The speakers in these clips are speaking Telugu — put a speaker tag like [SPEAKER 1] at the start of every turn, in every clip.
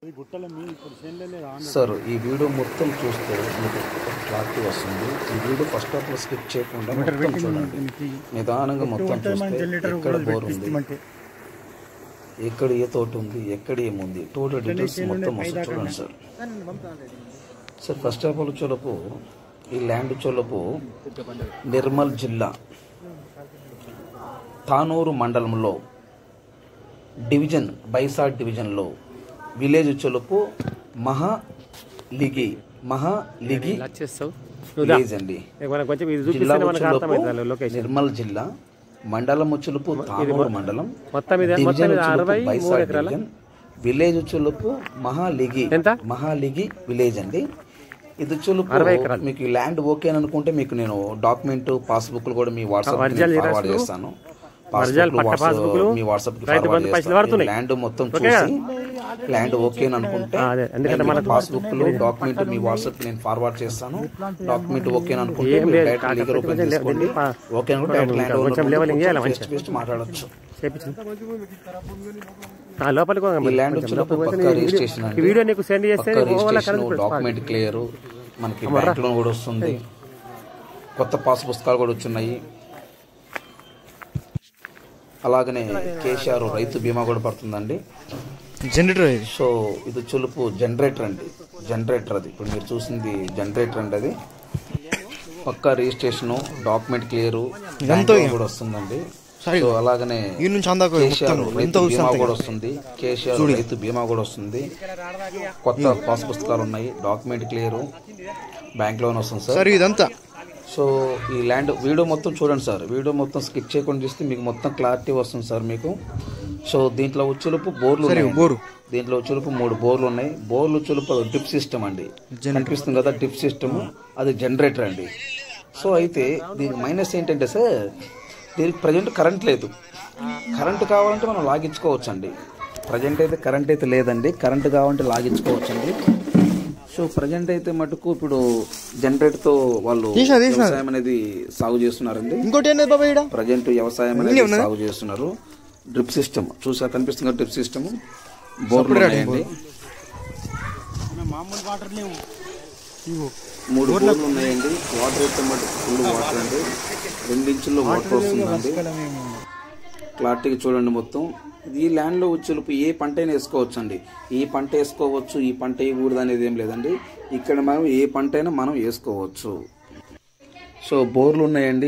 [SPEAKER 1] సార్ ఈ వీడియో మొత్తం చూస్తే మీకు ఒక క్లారిటీ వస్తుంది ఈ video first of all skip చేయకుండా మొత్తం చూడండి నిదానంగా మొత్తం చూస్తే ఎక్కడ బోర్ ఉంది ఎక్కడ ఏ తోట ఉంది ఎక్కడ ఏముంది టోటల్ డీటెయిల్స్ మొత్తం వస్తుంది చూడండి sir sir first of all చొలపు ఈ ల్యాండ్ చొలపు నిర్మల్ జిల్లా తానూరు మండలంలో డివిజన్ బైసాడ్ డివిజన్లో విలేజ్ చొలుపు మహా లిగి మహా లిగి
[SPEAKER 2] చేస్తావు
[SPEAKER 1] విలేజ్ అండి
[SPEAKER 2] మనకు కొంచెం ఇది
[SPEAKER 1] జిల్లా
[SPEAKER 2] చూపిస్తే మనకు
[SPEAKER 1] ఉచ్చులపు
[SPEAKER 2] అర్థమవుతుంది లొకేషన్
[SPEAKER 1] నిర్మల్ జిల్లా మండలం ఉచ్చులుపు తానూరు మండలం
[SPEAKER 2] మొత్తం ఇది మొత్తం
[SPEAKER 1] డివిజన్
[SPEAKER 2] ఇది
[SPEAKER 1] ఉచ్చులుపు
[SPEAKER 2] అరవై మూడు
[SPEAKER 1] బైసాడ్
[SPEAKER 2] ఎకరాల
[SPEAKER 1] డివిజన్ విలేజ్ చులుపు మహాలిగి
[SPEAKER 2] ఎంత?
[SPEAKER 1] మహాలిగి విలేజ్ అండి ఇది చులుపు
[SPEAKER 2] అరవై ఎకరాలు.
[SPEAKER 1] మీకు ల్యాండ్ ఓకే అని అనుకుంటే మీకు నేను డాక్యుమెంట్ పాస్బుక్లు కూడా మీ వాట్సాప్
[SPEAKER 2] ఒరిజినల్
[SPEAKER 1] ఫార్వర్డ్
[SPEAKER 2] జిరాక్స్లు,
[SPEAKER 1] చేస్తాను
[SPEAKER 2] ఒరిజినల్
[SPEAKER 1] పాస్బుక్లు
[SPEAKER 2] పక్క పాస్బుక్లు,
[SPEAKER 1] మీ వాట్సాప్ కి
[SPEAKER 2] రైతు
[SPEAKER 1] ఫార్వర్డ్
[SPEAKER 2] బంధు పైసలు
[SPEAKER 1] చేస్తాను
[SPEAKER 2] పడుతున్నాయి.
[SPEAKER 1] ల్యాండ్ మొత్తం
[SPEAKER 2] ఓకే
[SPEAKER 1] చూసి ల్యాండ్ ఓకే అని అనుకుంటే
[SPEAKER 2] ఆ, అదే. ఎందుకంటే మనకు-
[SPEAKER 1] పాస్బుక్లు డాక్యుమెంట్ మీ వాట్సాప్ కి నేను ఫార్వర్డ్ చేస్తాను డాక్యుమెంట్ ఓకే అని అనుకుంటే
[SPEAKER 2] ఏం
[SPEAKER 1] మీరు
[SPEAKER 2] లేదు.
[SPEAKER 1] డైరెక్ట్ లీగల్ ఓపెన్
[SPEAKER 2] కాకపోతే
[SPEAKER 1] చేసుకోండి
[SPEAKER 2] పా-
[SPEAKER 1] ఓకే అనుకుంటే డైరెక్ట్ ల్యాండ్
[SPEAKER 2] కొంచెం leveling చేయాలి మంచిగా.
[SPEAKER 1] ఓనర్ మాట్లాడొచ్చు
[SPEAKER 2] చేపించు ఆ, లోపలికి పోదాం.
[SPEAKER 1] ఈ ల్యాండ్
[SPEAKER 2] కొంచెం
[SPEAKER 1] వచ్చినప్పుడు
[SPEAKER 2] లోపలికి
[SPEAKER 1] పక్కా
[SPEAKER 2] పోతే ఈ
[SPEAKER 1] రిజిస్ట్రేషన్
[SPEAKER 2] వీడియో- ఈ వీడియో నీకు సెండ్ చేస్తే
[SPEAKER 1] పక్కా
[SPEAKER 2] over
[SPEAKER 1] registration
[SPEAKER 2] current
[SPEAKER 1] document clear మనకి బ్యాంక్ లోన్ కూడా వస్తుంది కొత్త పాస్ పుస్తకాలు కూడా వచ్చున్నాయి అలాగనే కేసీఆర్ రైతు బీమా కూడా పడుతుందండి
[SPEAKER 3] జనరేటర్ ఇది
[SPEAKER 1] సో ఇది చులుపు జనరేటర్ అండి జనరేటర్ అది ఇప్పుడు మీరు చూసింది జనరేటర్ అండి అది పక్కా రిజిస్ట్రేషన్ డాక్యుమెంట్ క్లియర్ కూడా వస్తుందండి సో అలాగనే
[SPEAKER 3] ఈ నుంచి అందాక
[SPEAKER 1] కేసీఆర్
[SPEAKER 3] మొత్తం
[SPEAKER 1] రైతు
[SPEAKER 3] ఎంత
[SPEAKER 1] బీమా
[SPEAKER 3] వస్తుంది
[SPEAKER 1] కూడా వస్తుంది కేసీఆర్ రైతు బీమా కూడా వస్తుంది కొత్త పాస్ పుస్తకాలు ఉన్నాయి డాక్యుమెంట్ క్లియర్ బ్యాంక్ లోన్ వస్తుంది సార్
[SPEAKER 3] సార్ ఇదంతా
[SPEAKER 1] సో ఈ ల్యాండ్ వీడియో మొత్తం చూడండి సార్ వీడియో మొత్తం స్కిప్ చేయకుండా చూస్తే మీకు మొత్తం క్లారిటీ వస్తుంది సార్ మీకు సో దీంట్లో వచ్చేలోపు బోర్లు ఉన్నాయి
[SPEAKER 3] బోరు.
[SPEAKER 1] దీంట్లో వచ్చేలోపు మూడు బోర్లు ఉన్నాయి బోర్లు వచ్చేలోపు డ్రిప్ సిస్టమ్ అండి కనిపిస్తుంది కదా డ్రిప్ సిస్టమ్ అది జనరేటర్ అండి సో అయితే దీని మైనస్ ఏంటంటే సార్ దీనికి ప్రజెంట్ కరెంట్ లేదు కరెంట్ కావాలంటే మనం లాగించుకోవచ్చు అండి ప్రజెంట్ అయితే కరెంట్ అయితే లేదండి కరెంట్ కావాలంటే లాగించుకోవచ్చు అండి సో ప్రజెంట్ అయితే మటుకు ఇప్పుడు జనరేటర్ తో వాళ్ళు
[SPEAKER 3] తీసినా, తీసినా.
[SPEAKER 1] వ్యవసాయం అనేది సాగు చేస్తున్నారండి
[SPEAKER 3] ఇంకోటి ఏంటి బాబా ఇక్కడ
[SPEAKER 1] ప్రజెంట్ వ్యవసాయం అనేది సాగు చేస్తున్నారు డ్రిప్ సిస్టమ్ చూసా కనిపిస్తుంది కదా డ్రిప్ సిస్టమ్ బోర్లు ఉన్నాయండి మూడు బోర్లు ఉన్నాయండి వాటర్ అయితే మటు ఫుల్ వాటర్ అండి రెండు ఇంచుల్లో వాటర్ వస్తుందండి క్లారిటీగా చూడండి మొత్తం ఈ ల్యాండ్ లో వచ్చేలోపు ఏ పంట అయినా వేసుకోవచ్చు అండి ఈ పంట వేసుకోవచ్చు ఈ పంట వేయకూడదు అనేది ఏం లేదండి ఇక్కడ మనం ఏ పంట అయినా మనం వేసుకోవచ్చు సో బోర్లు ఉన్నాయండి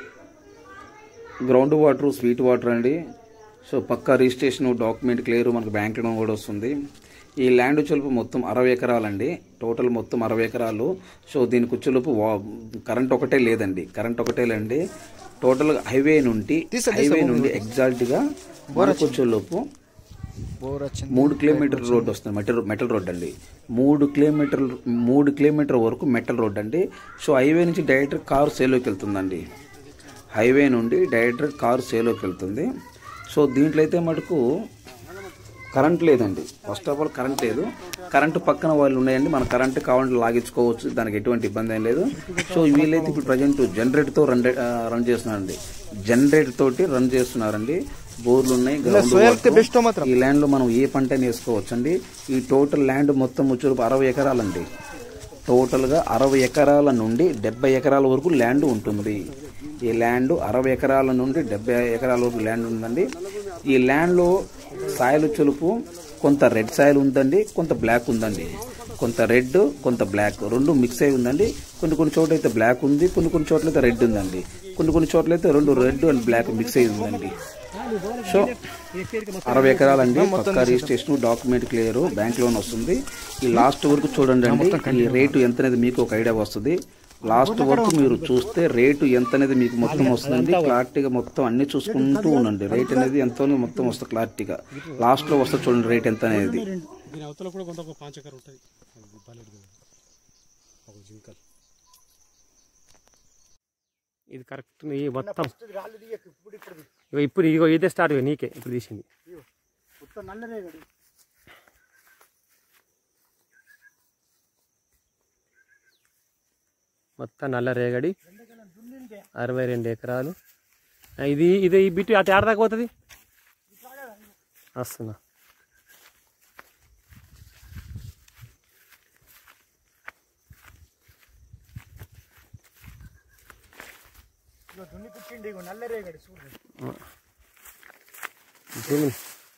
[SPEAKER 1] గ్రౌండ్ వాటర్ స్వీట్ వాటర్ అండి సో పక్కా రిజిస్ట్రేషన్ డాక్యుమెంట్ క్లియర్ మనకు బ్యాంక్ లోన్ కూడా వస్తుంది ఈ ల్యాండ్ వచ్చేలోపు మొత్తం అరవై ఎకరాలండి టోటల్ మొత్తం అరవై ఎకరాలు సో దీనికి వచ్చేలోపు వా- కరెంట్ ఒకటే లేదండి కరెంట్ ఒకటే లేదండి టోటల్ హైవే నుండి హైవే నుండి ఎగ్జాక్ట్ గా మనకు వచ్చేలోపు
[SPEAKER 3] బోర్ వచ్చింది
[SPEAKER 1] మూడు కిలోమీటర్ రోడ్ వస్తుంది మెటల్ మెటల్ రోడ్ అండి మూడు కిలోమీటర్ మూడు కిలోమీటర్ వరకు మెటల్ రోడ్ అండి సో హైవే నుంచి డైరెక్ట్ కారు సేలోకి వెళ్తుందండి హైవే నుండి డైరెక్ట్ కారు సేలోకి వెళ్తుంది సో దీంట్లో అయితే మటుకు కరెంట్ లేదండి ఫస్ట్ ఆఫ్ ఆల్ కరెంట్ లేదు కరెంటు పక్కన వాళ్ళు ఉన్నాయండి మన కరెంట్ కావాలంటే లాగించుకోవచ్చు దానికి ఎటువంటి ఇబ్బంది ఏం లేదు సో వీళ్ళైతే ఇప్పుడు ప్రజెంట్ జనరేటర్తో రన్ రన్ చేస్తున్నారండి జనరేటర్ తోటి రన్ చేస్తున్నారండి బోర్లు ఉన్నాయి గ్రౌండ్ వాటర్.
[SPEAKER 3] బెస్ట్ మాత్రం
[SPEAKER 1] ఈ ల్యాండ్ లో మనం ఏ పంట వేసుకోవచ్చు అండి ఈ టోటల్ ల్యాండ్ మొత్తం వచ్చి అరవై ఎకరాలండి టోటల్ గా అరవై ఎకరాల నుండి డెబ్బై ఎకరాల వరకు ల్యాండ్ ఉంటుంది ఈ ల్యాండ్ అరవై ఎకరాల నుండి డెబ్బై ఎకరాల వరకు ల్యాండ్ ఉందండి ఈ ల్యాండ్ లో సాయిల్ చులుపు కొంత రెడ్ సాయిల్ ఉందండి కొంత బ్లాక్ ఉందండి కొంత రెడ్ కొంత బ్లాక్ రెండు మిక్స్ అయి ఉందండి కొన్ని కొన్ని చోట్ల అయితే బ్లాక్ ఉంది కొన్ని కొన్ని చోట్ల అయితే రెడ్ ఉందండి కొన్ని కొన్ని చోట్ల అయితే రెండు రెడ్ అండ్ బ్లాక్ మిక్స్ అయి ఉందండి సో అరవై ఎకరాలండి పక్కా registration document clear bank loan వస్తుంది ఈ లాస్ట్ వరకు చూడండి అండి ఈ రేటు ఎంత అనేది మీకు ఒక ఐడియా వస్తుంది లాస్ట్ వరకు మీరు చూస్తే రేటు ఎంత అనేది మీకు మొత్తం వస్తుందండి క్లారిటీగా మొత్తం అన్ని చూసుకుంటూ ఉండండి రేట్ అనేది ఎంతో మొత్తం వస్తుంది క్లారిటీగా లాస్ట్ లో వస్తుంది చూడండి రేట్ ఎంత అనేది
[SPEAKER 4] దీని అవతల కూడా కొంత ఒక పాంచకర ఉంటుంది బాలేడు కదా ఒక జింకల్
[SPEAKER 2] ఇది కరెక్ట్ ఈ మొత్తం ఇగో ఇప్పుడు ఇగో ఇదే స్టార్ట్ ఇగో నీకే ఇప్పుడు తీసింది మొత్తం నల్ల రేగడి అరవై రెండు ఎకరాలు ఆ, ఇది ఇది ఈ బిట్టు అటు ఆడదాకా పోతుంది వస్తున్నా భూమి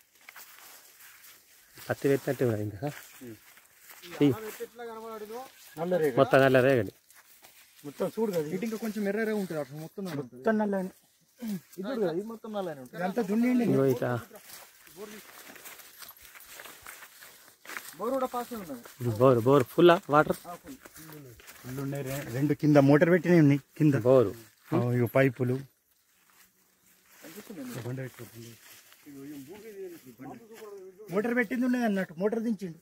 [SPEAKER 2] పత్తి పెట్టినట్టు ఉన్నది ఇంకా చెయ్యి. మొత్తం నల్ల రేగడి
[SPEAKER 3] మొత్తం చూడు కదా ఇటు ఇంకా కొంచెం ఎర్రగా ఉంటుంది అట్లా మొత్తం మొత్తం నల్లని ఇది చూడు కదా, ఇది మొత్తం నల్లని ఉంటుంది ఇదంతా దున్నిండి
[SPEAKER 2] ఇగో ఇట్లా
[SPEAKER 3] బోర్ కూడా పాస్ ఉన్నది
[SPEAKER 2] బోరు బోరు ఫుల్ వాటర్
[SPEAKER 5] ఇల్లు ఉన్నాయి రె- రెండు కింద మోటార్ పెట్టినవి ఉన్నాయి కింద
[SPEAKER 2] బోరు
[SPEAKER 5] ఆ, ఇగో పైపులు మోటార్ పెట్టింది ఉన్నది అన్నట్టు మోటార్ దించిండు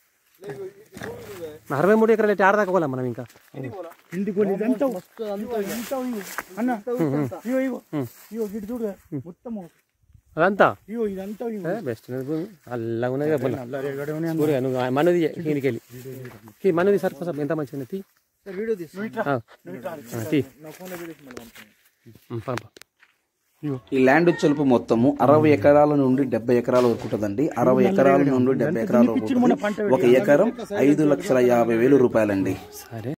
[SPEAKER 2] అరవై మూడు ఎకరాలు అయితే ఆడదాకా పోలే మనం ఇంకా
[SPEAKER 5] కింది కొన్ని ఇదంతా ఇదంతా ఇగో. అన్న ఇగో ఇగో ఇగో గిట్ చూడు మొత్తం
[SPEAKER 2] అదంతా
[SPEAKER 5] ఇగో ఇదంతా ఇగో
[SPEAKER 2] బెస్ట్ భూమి అల్లగా ఉన్నది కదా పొలం.
[SPEAKER 5] నల్ల రేగడి ఉన్నాయి అన్న.
[SPEAKER 2] చూడు నువ్వు ఆ మనది దీనికి వెళ్ళి ఈ మనది సర్పస్ ఎంత మంచిగా తీ
[SPEAKER 3] వీడియో తీసి
[SPEAKER 2] ఆ. ఆ, తీ
[SPEAKER 3] నా ఫోన్లో వీడియో తీసి మళ్ళీ పంపుతాను.
[SPEAKER 2] ఉమ్, పంప
[SPEAKER 1] ఈ ల్యాండ్ చలుపు మొత్తము అరవై ఎకరాల నుండి డెబ్బై ఎకరాల వరకు ఉంటుందండి అరవై ఎకరాల నుండి డెబ్బై ఎకరాల వరకు ఉంటుంది. ఒక ఎకరం ఐదు లక్షల యాభై వేలు రూపాయలండి
[SPEAKER 2] సరే